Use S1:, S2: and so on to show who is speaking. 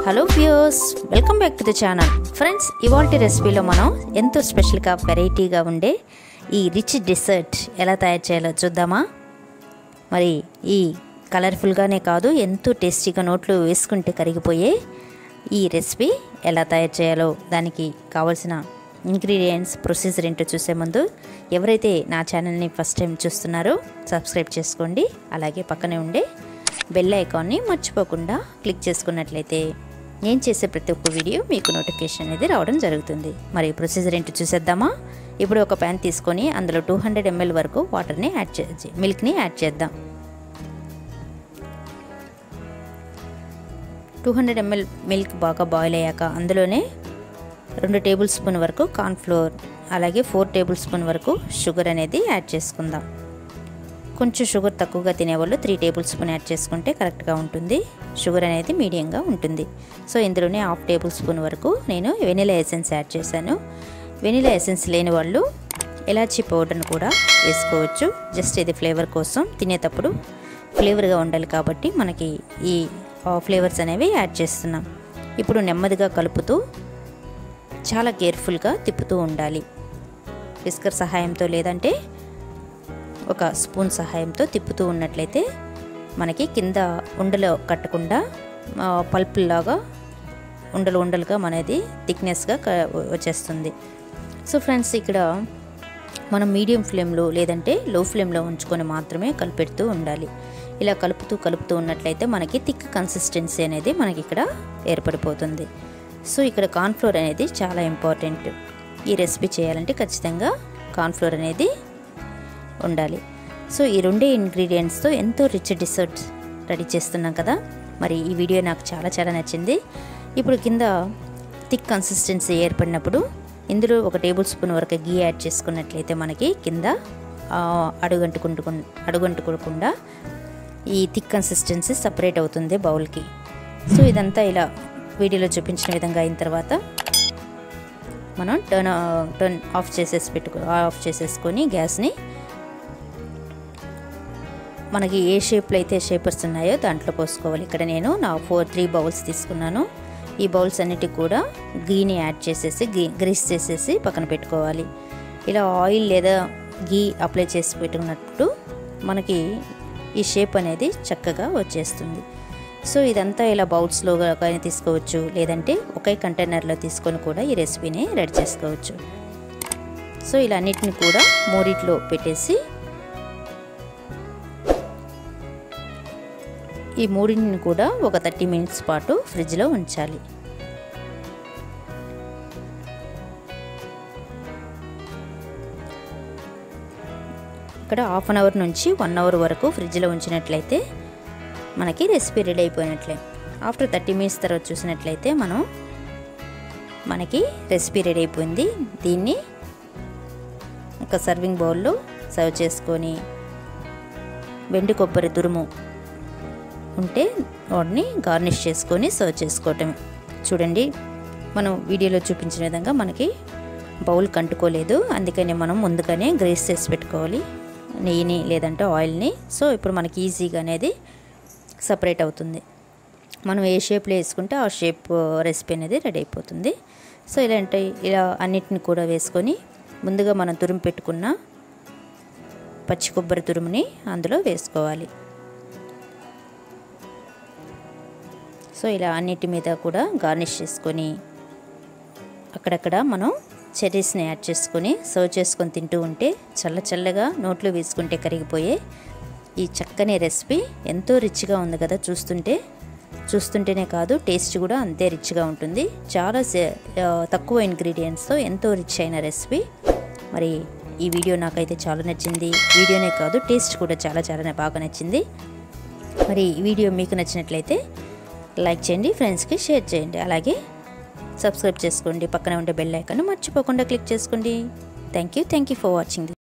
S1: hello views welcome back to the channel friends ఇవాళ రెసిపీలో మనం ఎంతో స్పెషల్గా వెరైటీగా ఉండే ఈ రిచ్ డిసర్ట్ ఎలా తయారు చేయాలో చూద్దామా మరి ఈ కలర్ఫుల్గానే కాదు ఎంతో టేస్టీగా నోట్లు వేసుకుంటే కరిగిపోయే ఈ రెసిపీ ఎలా తయారు చేయాలో దానికి కావాల్సిన ఇంగ్రీడియంట్స్ ప్రొసీజర్ ఏంటో చూసే ముందు ఎవరైతే నా ఛానల్ని ఫస్ట్ టైం చూస్తున్నారో సబ్స్క్రైబ్ చేసుకోండి అలాగే పక్కనే ఉండే బెల్ ఐకాన్ని మర్చిపోకుండా క్లిక్ చేసుకున్నట్లయితే నేను చేసే ప్రతి ఒక్క వీడియో మీకు నోటిఫికేషన్ అనేది రావడం జరుగుతుంది మరి ప్రొసీజర్ ఏంటో చూసేద్దామా ఇప్పుడు ఒక ప్యాన్ తీసుకొని అందులో టూ హండ్రెడ్ ఎంఎల్ వరకు వాటర్ని యాడ్ చే మిల్క్ని యాడ్ చేద్దాం టూ హండ్రెడ్ ఎంఎల్ మిల్క్ బాగా బాయిల్ అయ్యాక అందులోనే రెండు టేబుల్ స్పూన్ వరకు కార్న్ఫ్లోర్ అలాగే ఫోర్ టేబుల్ స్పూన్ వరకు షుగర్ అనేది యాడ్ చేసుకుందాం కొంచెం షుగర్ తక్కువగా తినేవాళ్ళు త్రీ టేబుల్ స్పూన్ యాడ్ చేసుకుంటే కరెక్ట్గా ఉంటుంది షుగర్ అనేది మీడియంగా ఉంటుంది సో ఇందులోనే హాఫ్ టేబుల్ స్పూన్ వరకు నేను వెనిలా ఎసెన్స్ యాడ్ చేశాను వెనిలా ఎసెన్స్ లేని వాళ్ళు ఎలాచీ పౌడర్ని కూడా వేసుకోవచ్చు జస్ట్ ఇది ఫ్లేవర్ కోసం తినేటప్పుడు ఫ్లేవర్గా ఉండాలి కాబట్టి మనకి ఈ ఫ్లేవర్స్ అనేవి యాడ్ చేస్తున్నాం ఇప్పుడు నెమ్మదిగా కలుపుతూ చాలా కేర్ఫుల్గా తిప్పుతూ ఉండాలి విస్కర్ సహాయంతో లేదంటే ఒక స్పూన్ సహాయంతో తిప్పుతూ ఉన్నట్లయితే మనకి కింద ఉండలు కట్టకుండా పల్పుల్లాగా ఉండలు ఉండలుగా మనది థిక్నెస్గా వచ్చేస్తుంది సో ఫ్రెండ్స్ ఇక్కడ మనం మీడియం ఫ్లేమ్లో లేదంటే లో ఫ్లేమ్లో ఉంచుకొని మాత్రమే కలిపెడుతూ ఉండాలి ఇలా కలుపుతూ కలుపుతూ ఉన్నట్లయితే మనకి థిక్ కన్సిస్టెన్సీ అనేది మనకి ఇక్కడ ఏర్పడిపోతుంది సో ఇక్కడ కార్న్ఫ్లోర్ అనేది చాలా ఇంపార్టెంట్ ఈ రెసిపీ చేయాలంటే ఖచ్చితంగా కార్న్ఫ్లోర్ అనేది ఉండాలి సో ఈ రెండే ఇంగ్రీడియంట్స్తో ఎంతో రిచ్ డిసర్ట్ రెడీ చేస్తున్నాం కదా మరి ఈ వీడియో నాకు చాలా చాలా నచ్చింది ఇప్పుడు కింద థిక్ కన్సిస్టెన్సీ ఏర్పడినప్పుడు ఇందులో ఒక టేబుల్ స్పూన్ వరకు గీ యాడ్ చేసుకున్నట్లయితే మనకి కింద అడుగంటుకుంటు అడుగంటుకోకుండా ఈ థిక్ కన్సిస్టెన్సీ సపరేట్ అవుతుంది బౌల్కి సో ఇదంతా ఇలా వీడియోలో చూపించిన విధంగా అయిన తర్వాత మనం టర్న్ టర్న్ ఆఫ్ చేసేసి పెట్టుకో ఆఫ్ చేసేసుకొని గ్యాస్ని మనకి ఏ షేప్లో అయితే షేపర్స్ ఉన్నాయో దాంట్లో పోసుకోవాలి ఇక్కడ నేను నా ఫోర్ త్రీ బౌల్స్ తీసుకున్నాను ఈ బౌల్స్ అన్నిటికి కూడా గీని యాడ్ చేసేసి గీ గ్రీస్ చేసేసి పక్కన పెట్టుకోవాలి ఇలా ఆయిల్ లేదా గీ అప్లై చేసి పెట్టుకున్నప్పుడు మనకి ఈ షేప్ అనేది చక్కగా వచ్చేస్తుంది సో ఇదంతా ఇలా బౌల్స్లో కానీ తీసుకోవచ్చు లేదంటే ఒకే కంటైనర్లో తీసుకొని కూడా ఈ రెసిపీని రెడీ చేసుకోవచ్చు సో ఇలా అన్నిటిని కూడా మూడిట్లో పెట్టేసి ఈ మూడింటిని కూడా ఒక థర్టీ మినిట్స్ పాటు ఫ్రిడ్జ్లో ఉంచాలి ఇక్కడ హాఫ్ అన్ అవర్ నుంచి వన్ అవర్ వరకు ఫ్రిడ్జ్లో ఉంచినట్లయితే మనకి రెసిపీ రెడీ అయిపోయినట్లే ఆఫ్టర్ థర్టీ మినిట్స్ తర్వాత చూసినట్లయితే మనం మనకి రెసిపీ రెడీ అయిపోయింది దీన్ని ఒక సర్వింగ్ బౌల్లో సర్వ్ చేసుకొని వెండి కొబ్బరి తురుము ఉంటే వాటిని గార్నిష్ చేసుకొని సర్వ్ చేసుకోవటమే చూడండి మనం వీడియోలో చూపించిన విధంగా మనకి బౌల్ కంటుకోలేదు అందుకని మనం ముందుగానే గ్రేస్ చేసి పెట్టుకోవాలి నెయ్యిని లేదంటే ఆయిల్ని సో ఇప్పుడు మనకి ఈజీగా అనేది సపరేట్ అవుతుంది మనం ఏ షేప్లో వేసుకుంటే ఆ షేప్ రెసిపీ అనేది రెడీ అయిపోతుంది సో ఇలాంటి ఇలా అన్నిటిని కూడా వేసుకొని ముందుగా మనం తురుము పెట్టుకున్న పచ్చి కొబ్బరి తురుముని అందులో వేసుకోవాలి సో ఇలా అన్నిటి మీద కూడా గార్నిష్ చేసుకొని అక్కడక్కడ మనం చెర్రీస్ని యాడ్ చేసుకొని సర్వ్ చేసుకొని తింటూ ఉంటే చల్ల చల్లగా నోట్లో వేసుకుంటే కరిగిపోయే ఈ చక్కని రెసిపీ ఎంతో రిచ్గా ఉంది కదా చూస్తుంటే చూస్తుంటేనే కాదు టేస్ట్ కూడా అంతే రిచ్గా ఉంటుంది చాలా తక్కువ ఇంగ్రీడియంట్స్తో ఎంతో రిచ్ అయిన రెసిపీ మరి ఈ వీడియో నాకైతే చాలా నచ్చింది వీడియోనే కాదు టేస్ట్ కూడా చాలా చాలా బాగా నచ్చింది మరి ఈ వీడియో మీకు నచ్చినట్లయితే లైక్ చేయండి ఫ్రెండ్స్కి షేర్ చేయండి అలాగే సబ్స్క్రైబ్ చేసుకోండి పక్కన ఉండే బెల్ ఐకాన్ మర్చిపోకుండా క్లిక్ చేసుకోండి thank you thank you for watching